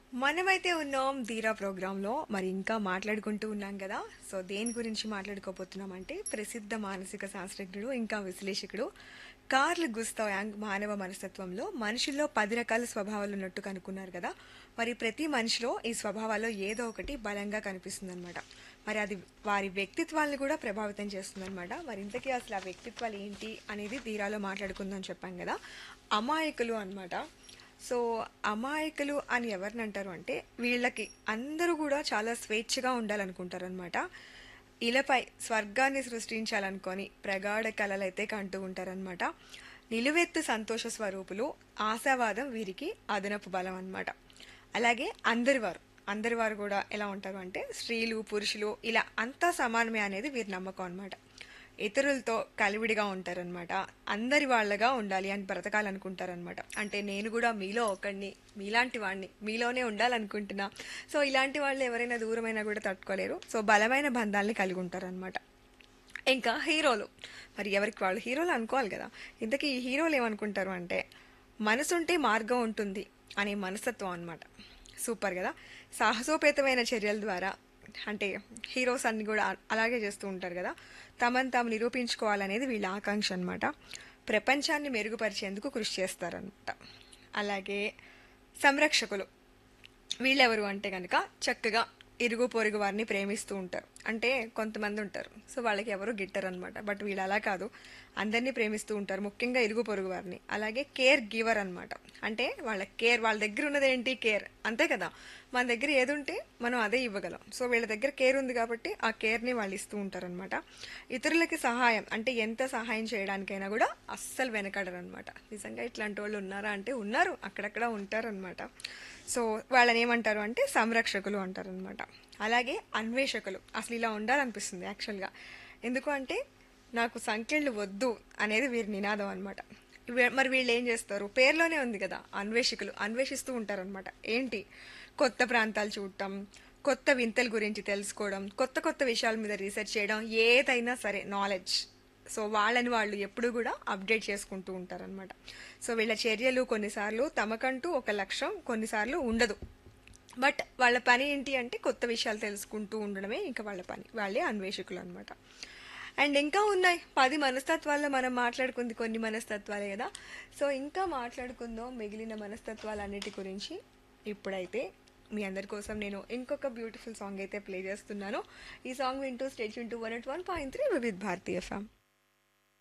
మనమైతే ఉన్నాం ధీరా ప్రోగ్రాంలో మరి ఇంకా మాట్లాడుకుంటూ ఉన్నాం కదా సో దేని గురించి మాట్లాడుకోబోతున్నాం అంటే ప్రసిద్ధ మానసిక శాస్త్రజ్ఞుడు ఇంకా విశ్లేషకుడు కార్ల్ గుస్తావ్ యాంగ్ మానవ మనస్తత్వంలో మనుషుల్లో పది రకాల స్వభావాలు ఉన్నట్టు కనుక్కున్నారు కదా మరి ప్రతి మనిషిలో ఈ స్వభావాల్లో ఏదో ఒకటి బలంగా కనిపిస్తుంది అనమాట మరి అది వారి వ్యక్తిత్వాలను కూడా ప్రభావితం చేస్తుందన్నమాట మరి ఇంతకీ అసలు ఆ వ్యక్తిత్వాలు ఏంటి అనేది ధీరాలో మాట్లాడుకుందాం చెప్పాం కదా అమాయకులు అన్నమాట సో అమాయకులు అని ఎవరిని అంటారు అంటే వీళ్ళకి అందరూ కూడా చాలా స్వేచ్ఛగా ఉండాలనుకుంటారు అనమాట ఇలపై స్వర్గాన్ని సృష్టించాలనుకొని ప్రగాఢ కలలైతే కంటూ ఉంటారనమాట నిలువెత్తు సంతోష స్వరూపులు ఆశావాదం వీరికి అదనపు బలం అన్నమాట అలాగే అందరి వారు అందరి వారు కూడా ఎలా ఉంటారు అంటే స్త్రీలు పురుషులు ఇలా అంతా సమానమే అనేది వీరి నమ్మకం అన్నమాట ఇతరులతో కలివిడిగా ఉంటారనమాట అందరి వాళ్ళగా ఉండాలి అని బ్రతకాలనుకుంటారనమాట అంటే నేను కూడా మీలో ఒకడిని మీలాంటి వాడిని మీలోనే ఉండాలనుకుంటున్నా సో ఇలాంటి వాళ్ళు ఎవరైనా దూరమైనా కూడా తట్టుకోలేరు సో బలమైన బంధాలని కలిగి ఉంటారనమాట ఇంకా హీరోలు మరి ఎవరికి వాళ్ళు హీరోలు అనుకోవాలి కదా ఇంతకీ ఈ హీరోలు ఏమనుకుంటారు అంటే మనసుంటే మార్గం ఉంటుంది అనే మనస్తత్వం అన్నమాట సూపర్ కదా సాహసోపేతమైన చర్యల ద్వారా అంటే హీరోస్ అన్ని కూడా అలాగే చేస్తూ ఉంటారు కదా తమను తాము నిరూపించుకోవాలనేది వీళ్ళ ఆకాంక్ష అనమాట ప్రపంచాన్ని మెరుగుపరిచేందుకు కృషి చేస్తారనమాట అలాగే సంరక్షకులు వీళ్ళెవరు అంటే కనుక చక్కగా ఇరుగు పొరుగు వారిని ప్రేమిస్తూ ఉంటారు అంటే కొంతమంది ఉంటారు సో వాళ్ళకి ఎవరు గిట్టరు అనమాట బట్ వీళ్ళు అలా కాదు అందరినీ ప్రేమిస్తూ ఉంటారు ముఖ్యంగా ఇరుగు పొరుగు వారిని అలాగే కేర్ గివర్ అనమాట అంటే వాళ్ళ కేర్ వాళ్ళ దగ్గర ఉన్నది ఏంటి కేర్ అంతే కదా మన దగ్గర ఏది ఉంటే మనం అదే ఇవ్వగలం సో వీళ్ళ దగ్గర కేర్ ఉంది కాబట్టి ఆ కేర్ని వాళ్ళు ఇస్తూ ఉంటారనమాట ఇతరులకి సహాయం అంటే ఎంత సహాయం చేయడానికైనా కూడా అస్సలు వెనకడరు అనమాట నిజంగా ఇట్లాంటి వాళ్ళు ఉన్నారా అంటే ఉన్నారు అక్కడక్కడ ఉంటారనమాట సో వాళ్ళని ఏమంటారు అంటే సంరక్షకులు అంటారు అనమాట అలాగే అన్వేషకులు అసలు ఇలా ఉండాలనిపిస్తుంది యాక్చువల్గా ఎందుకు అంటే నాకు సంఖ్యలు వద్దు అనేది వీరి నినాదం అనమాట మరి వీళ్ళు ఏం చేస్తారు పేర్లోనే ఉంది కదా అన్వేషకులు అన్వేషిస్తూ ఉంటారనమాట ఏంటి కొత్త ప్రాంతాలు చూడటం కొత్త వింతల గురించి తెలుసుకోవడం కొత్త కొత్త విషయాల మీద రీసెర్చ్ చేయడం ఏదైనా సరే నాలెడ్జ్ సో వాళ్ళని వాళ్ళు ఎప్పుడు కూడా అప్డేట్ చేసుకుంటూ ఉంటారనమాట సో వీళ్ళ చర్యలు కొన్నిసార్లు తమకంటూ ఒక లక్ష్యం కొన్నిసార్లు ఉండదు బట్ వాళ్ళ పని ఏంటి అంటే కొత్త విషయాలు తెలుసుకుంటూ ఉండడమే ఇంకా వాళ్ళ పని వాళ్ళే అన్వేషకులు అనమాట అండ్ ఇంకా ఉన్నాయి పది మనస్తత్వాల్లో మనం మాట్లాడుకుంది కొన్ని మనస్తత్వాలే కదా సో ఇంకా మాట్లాడుకుందాం మిగిలిన మనస్తత్వాలన్నిటి గురించి ఇప్పుడైతే మీ అందరి కోసం నేను ఇంకొక బ్యూటిఫుల్ సాంగ్ అయితే ప్లే చేస్తున్నాను ఈ సాంగ్ వింటూ స్టేట్ వింటూ one at one point three with Bharatiya FM